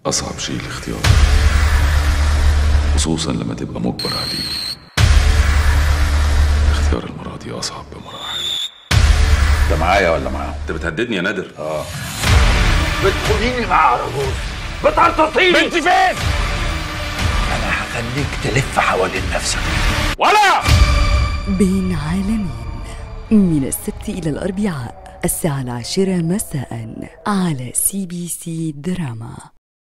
أصعب شيء الاختيار خصوصا لما تبقى مجبر عليه اختيار المرة دي أصعب بمراحل انت معايا ولا معاهم أنت بتهددني يا نادر اه بتخونيني مع عرجوز بتعططيني بنتي فين انا هخليك تلف حوالين نفسك ولا بين عالمين من السبت إلى الأربعاء الساعة العاشرة مساء على سي بي سي دراما